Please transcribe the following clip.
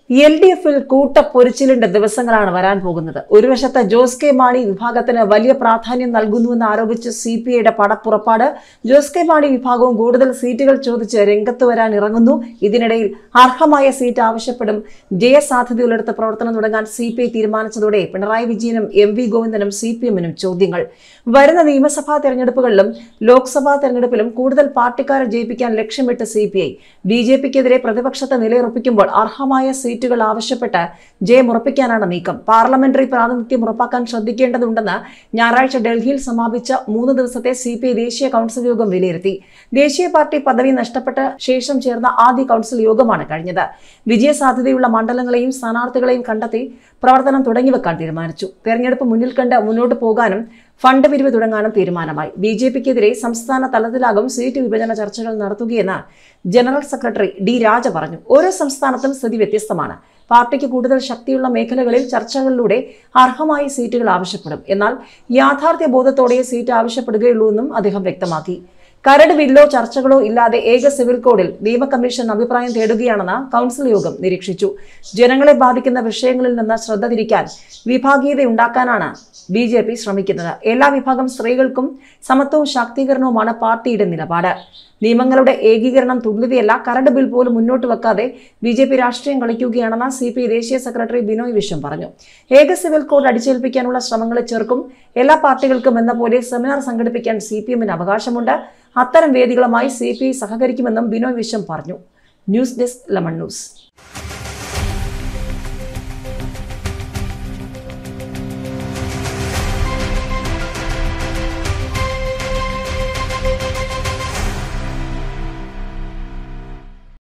L D എഫിൽ കൂട്ടപ്പൊരിച്ചിലിന്റെ ദിവസങ്ങളാണ് വരാൻ പോകുന്നത് ഒരു വശത്ത് ജോസ് കെ മാണി വിഭാഗത്തിന് വലിയ പ്രാധാന്യം നൽകുന്നുവെന്ന് ആരോപിച്ച് സി പി ഐയുടെ പടപ്പുറപ്പാട് ജോസ് കെ മാണി വിഭാഗവും കൂടുതൽ സീറ്റുകൾ ചോദിച്ച് രംഗത്ത് വരാൻ ഇറങ്ങുന്നു ഇതിനിടയിൽ അർഹമായ സീറ്റ് ആവശ്യപ്പെടും ജയസാധ്യതയുള്ളിടത്ത് പ്രവർത്തനം തുടങ്ങാൻ സി പി ഐ തീരുമാനിച്ചതോടെ പിണറായി വിജയനും എം വി ഗോവിന്ദനും സി പി എമ്മിനും ചോദ്യങ്ങൾ വരുന്ന നിയമസഭാ തെരഞ്ഞെടുപ്പുകളിലും ലോക്സഭാ തെരഞ്ഞെടുപ്പിലും കൂടുതൽ പാർട്ടിക്കാരെ ജയിപ്പിക്കാൻ ലക്ഷ്യമിട്ട് C P I B J പിക്കെതിരെ പ്രതിപക്ഷത്തെ നിലയുറപ്പിക്കുമ്പോൾ അർഹമായ സീറ്റുകൾ ആവശ്യപ്പെട്ട് ജയമുറപ്പിക്കാനാണ് നീക്കം പാർലമെന്ററി പ്രാതിനിധ്യം ഉറപ്പാക്കാൻ ശ്രദ്ധിക്കേണ്ടതുണ്ടെന്ന് ഞായറാഴ്ച ഡൽഹിയിൽ സമാപിച്ച മൂന്ന് ദിവസത്തെ സി പി ഐ ദേശീയ കൗൺസിൽ യോഗം വിലയിരുത്തി ദേശീയ പാർട്ടി പദവി നഷ്ടപ്പെട്ട ശേഷം ചേർന്ന ആദ്യ കൗൺസിൽ യോഗമാണ് കഴിഞ്ഞത് വിജയസാധ്യതയുള്ള മണ്ഡലങ്ങളെയും സ്ഥാനാർത്ഥികളെയും കണ്ടെത്തി പ്രവർത്തനം തുടങ്ങിവെക്കാൻ തീരുമാനിച്ചു തെരഞ്ഞെടുപ്പ് മുന്നിൽ കണ്ട് മുന്നോട്ട് പോകാനും ഫണ്ട് പിരിവ് തുടങ്ങാനും തീരുമാനമായി ബി ജെ പിക്കെതിരെ സംസ്ഥാന തലത്തിലാകും സീറ്റ് വിഭജന ചർച്ചകൾ നടത്തുകയെന്ന് ജനറൽ സെക്രട്ടറി ഡി രാജ പറഞ്ഞു ഓരോ സംസ്ഥാനത്തും സ്ഥിതി വ്യത്യസ്തമാണ് പാർട്ടിക്ക് കൂടുതൽ ശക്തിയുള്ള മേഖലകളിൽ ചർച്ചകളിലൂടെ അർഹമായ സീറ്റുകൾ ആവശ്യപ്പെടും എന്നാൽ യാഥാർത്ഥ്യ ബോധത്തോടെ സീറ്റ് ആവശ്യപ്പെടുകയുള്ളൂ എന്നും അദ്ദേഹം വ്യക്തമാക്കി കരട് ബില്ലോ ചർച്ചകളോ ഇല്ലാതെ ഏക സിവിൽ കോഡിൽ നിയമ കമ്മീഷൻ അഭിപ്രായം തേടുകയാണെന്ന് കൗൺസിൽ യോഗം നിരീക്ഷിച്ചു ജനങ്ങളെ ബാധിക്കുന്ന വിഷയങ്ങളിൽ നിന്ന് ശ്രദ്ധ തിരിക്കാൻ വിഭാഗീയതയുണ്ടാക്കാനാണ് ബി ജെ പി ശ്രമിക്കുന്നത് എല്ലാ വിഭാഗം സ്ത്രീകൾക്കും സമത്വവും ശാക്തീകരണവുമാണ് പാർട്ടിയുടെ നിലപാട് നിയമങ്ങളുടെ ഏകീകരണം തുല്യതയല്ല കരട് ബിൽ പോലും മുന്നോട്ട് വെക്കാതെ ബി ജെ പി രാഷ്ട്രീയം കളിക്കുകയാണെന്ന് സി പി ദേശീയ സെക്രട്ടറി ബിനോയ് വിശ്വം പറഞ്ഞു ഏക സിവിൽ കോഡ് അടിച്ചേൽപ്പിക്കാനുള്ള ശ്രമങ്ങളെ ചെറുക്കും എല്ലാ പാർട്ടികൾക്കും എന്ന പോലെ സെമിനാർ സംഘടിപ്പിക്കാൻ സി പി എമ്മിന് അവകാശമുണ്ട് അത്തരം വേദികളുമായി സി പി ഐ സഹകരിക്കുമെന്നും ബിനോയ് വിശ്വം പറഞ്ഞു ന്യൂസ് ഡെസ്ക് ലെമൺ ന്യൂസ്